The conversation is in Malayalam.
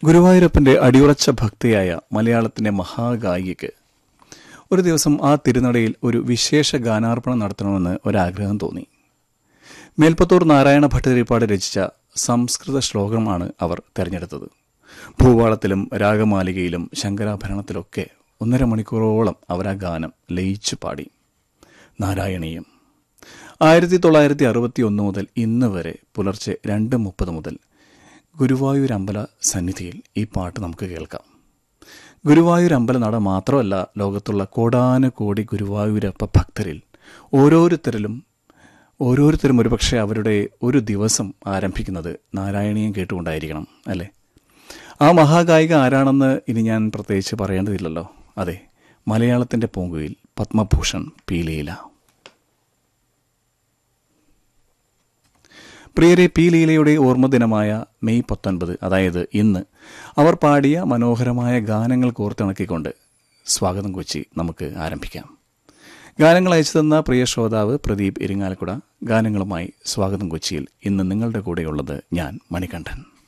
ഗുരുവായൂരപ്പന്റെ അടിയുറച്ച ഭക്തിയായ മലയാളത്തിന്റെ മഹാഗായികയ്ക്ക് ഒരു ദിവസം ആ തിരുനടയിൽ ഒരു വിശേഷ ഗാനാർപ്പണം നടത്തണമെന്ന് ഒരാഗ്രഹം തോന്നി മേൽപ്പത്തൂർ നാരായണ ഭട്ടതിരിപ്പാട് രചിച്ച സംസ്കൃത ശ്ലോകമാണ് അവർ തെരഞ്ഞെടുത്തത് ഭൂവാളത്തിലും രാഗമാലികയിലും ശങ്കരാഭരണത്തിലൊക്കെ ഒന്നര മണിക്കൂറോളം അവർ ആ ഗാനം ലയിച്ചു പാടി നാരായണീയം ആയിരത്തി തൊള്ളായിരത്തി അറുപത്തി ഒന്ന് മുതൽ ഇന്ന് വരെ പുലർച്ചെ രണ്ട് മുപ്പത് മുതൽ ഗുരുവായൂർ അമ്പല സന്നിധിയിൽ ഈ പാട്ട് നമുക്ക് കേൾക്കാം ഗുരുവായൂർ അമ്പല നട മാത്രമല്ല ലോകത്തുള്ള കോടാനുകോടി ഗുരുവായൂരപ്പ ഭക്തരിൽ ഓരോരുത്തരിലും ഓരോരുത്തരും ഒരുപക്ഷെ അവരുടെ ഒരു ദിവസം ആരംഭിക്കുന്നത് നാരായണീയം കേട്ടുകൊണ്ടായിരിക്കണം അല്ലേ ആ മഹാഗായിക ആരാണെന്ന് ഇനി ഞാൻ പ്രത്യേകിച്ച് പറയേണ്ടതില്ലല്ലോ അതെ മലയാളത്തിൻ്റെ പൂങ്കുയിൽ പത്മഭൂഷൺ പീലീല പ്രിയരെ പി ലീലയുടെ ഓർമ്മദിനമായ മെയ് പത്തൊൻപത് അതായത് ഇന്ന് അവർ പാടിയ മനോഹരമായ ഗാനങ്ങൾ കോർത്തിണക്കിക്കൊണ്ട് സ്വാഗതം കൊച്ചി നമുക്ക് ആരംഭിക്കാം ഗാനങ്ങൾ അയച്ചു തന്ന പ്രിയ ശ്രോതാവ് പ്രദീപ് ഇരിങ്ങാലക്കുട ഗാനങ്ങളുമായി സ്വാഗതം കൊച്ചിയിൽ ഇന്ന് നിങ്ങളുടെ കൂടെയുള്ളത് ഞാൻ മണികണ്ഠൻ